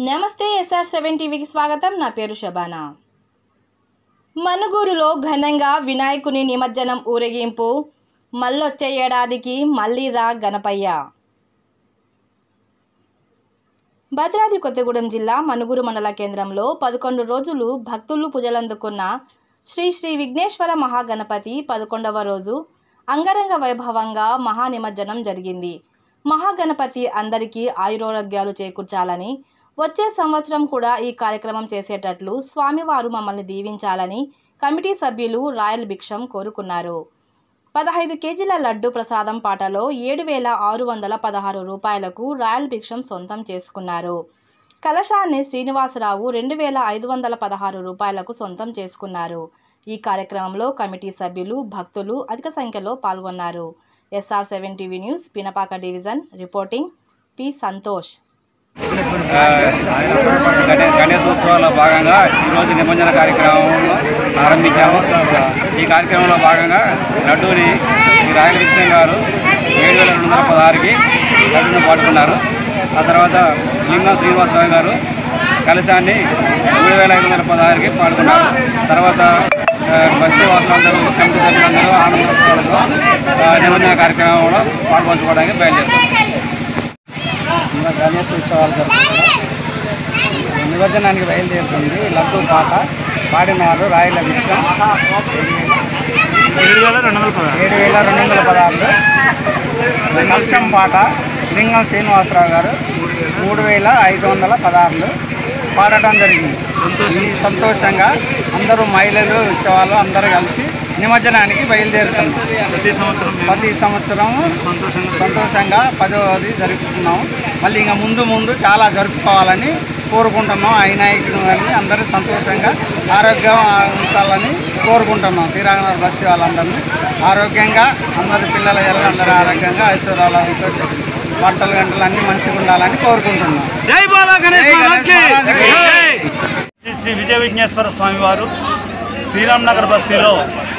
నమస్తే SR seven టీవీకి స్వాగతం నా పేరు శబానా మనుగూరులో ఘనంగా వినాయకుని నిమజ్జనం ఊరేగింపు మళ్ళొచ్చే ఏడాదికి మళ్ళీ రా గణపయ్య భద్రాద్రి కొత్తగూడెం జిల్లా మనుగురు మండల కేంద్రంలో పదకొండు రోజులు భక్తులు పూజలందుకున్న శ్రీ శ్రీ విఘ్నేశ్వర మహాగణపతి పదకొండవ రోజు అంగరంగ వైభవంగా మహానిమజ్జనం జరిగింది మహాగణపతి అందరికీ ఆయురోగ్యాలు చేకూర్చాలని వచ్చే సంవత్సరం కూడా ఈ కార్యక్రమం చేసేటట్లు స్వామివారు మమ్మల్ని దీవించాలని కమిటీ సభ్యులు రాయల్ భిక్షం కోరుకున్నారు పదహైదు కేజీల లడ్డు ప్రసాదం పాటలో ఏడు వేల ఆరు వందల పదహారు రూపాయలకు రాయల్ భిక్షం సొంతం చేసుకున్నారు కలశాన్ని శ్రీనివాసరావు రెండు వేల ఐదు వందల పదహారు రూపాయలకు సొంతం చేసుకున్నారు ఈ కార్యక్రమంలో కమిటీ సభ్యులు భక్తులు అధిక సంఖ్యలో పాల్గొన్నారు SR seven TV news Pinapaka division reporting P Santosh ఆ, గణే- గణేశోత్సవాల్లో భాగంగా ఈరోజు నిమజ్జన కార్యక్రమం ఆరంభించాము ఈ కార్యక్రమంలో భాగంగా లడ్డూని శ్రీ రాయలకృష్ణ గారు ఏడు వేల రెండు వందల పదహారుకి లడ్డూని పాడుకున్నారు ఆ తర్వాత లింగం శ్రీనివాసరావు గారు కలశాన్ని మూడు వేల ఐదు వందల పదహారుకి పాడుకున్నారు తర్వాత ఆ, బస్తీ వాసులందరూ కమిటీ సభ్యులందరూ ఆనందోత్సవాలతో ఆ, నిమజ్జన కార్యక్రమంలో పాల్పంచుకోవడానికి బయలుదేరారు ఇంకా గణేష్ ఉత్సవాలు జరుపుకుంటాం నిమజ్జనానికి బయలుదేరుతుంది లడ్డు పాట పాడినారు రాయల విషయం ఏడు వేల రెండు వందల పదహారు ఏడు వేల రెండు వందల పదహారులో నర్సం పాట లింగం శ్రీనివాసరావు గారు మూడు వేల ఐదు వందల పదహారులు పాడటం జరిగింది ఈ సంతోషంగా అందరూ మహిళలు ఉత్సవాలు అందరూ కలిసి నిమజ్జనానికి బయలుదేరుతున్నాం ప్రతి సంవత్సరం ప్రతి సంవత్సరం సంతోషంగా సంతోషంగా పదవది జరుపుకున్నాం మళ్ళీ ఇంకా ముందు ముందు చాలా జరుపుకోవాలని కోరుకుంటున్నాం ఆ నాయకుడు గారిని అందరూ సంతోషంగా ఆరోగ్యం ఉంచాలని కోరుకుంటున్నాం శ్రీరామనగర్ బస్తీ వాళ్ళందరినీ ఆరోగ్యంగా అందరి పిల్లల ఎల్ల అందరూ ఆరోగ్యంగా ఐశ్వర్యాలతో వంటలు గంటలు అన్నీ మంచిగా ఉండాలని కోరుకుంటున్నాం జై బాలా గణేష్ జై మహారాజ్ కి! గణేష్ మహారాజ్ కి! జై! శ్రీ శ్రీ విజయ విఘ్నేశ్వర స్వామి వారు శ్రీరామ్ నగర్ బస్తీలో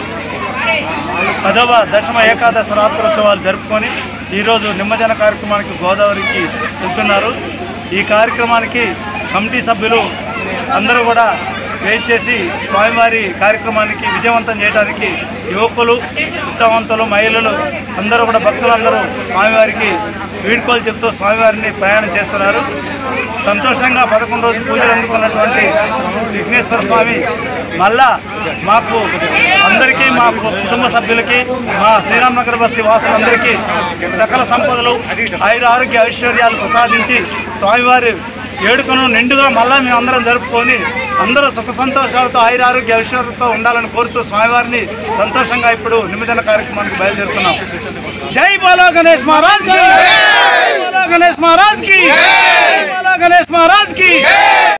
పదవ దశమ ఏకాదశ రాత్రోత్సవాలు జరుపుకొని ఈరోజు నిమజ్జన కార్యక్రమానికి గోదావరికి వెళ్తున్నారు ఈ కార్యక్రమానికి కమిటీ సభ్యులు అందరూ కూడా వెయిట్ చేసి స్వామివారి కార్యక్రమానికి విజయవంతం చేయడానికి యువకులు ఉత్సవంతులు మహిళలు అందరూ కూడా భక్తులందరూ స్వామివారికి వీడ్కోలు చెప్తూ స్వామివారిని ప్రయాణం చేస్తున్నారు సంతోషంగా పదకొండు రోజులు పూజలు అందుకున్నటువంటి విఘ్నేశ్వర స్వామి మళ్ళా మాకు అందరికీ మా కుటుంబ సభ్యులకి మా శ్రీరామ్ నగర్ బస్తీ వాసులందరికీ సకల సంపదలు ఆయుర ఆరోగ్య ఐశ్వర్యాలు ప్రసాదించి స్వామివారి వేడుకను నిండుగా మళ్ళా మేము అందరం జరుపుకొని అందరూ సుఖ సంతోషాలతో ఆయుర ఆరోగ్య ఐశ్వర్యంతో ఉండాలని కోరుతూ స్వామివారిని సంతోషంగా ఇప్పుడు నిమజ్జన కార్యక్రమానికి బయలుదేరుతున్నాం జై బాలా గణేష్ మహారాజ్ కి జై బాలా గణేష్ మహారాజ్ కి జై బాలా గణేష్ మహారాజ్ కి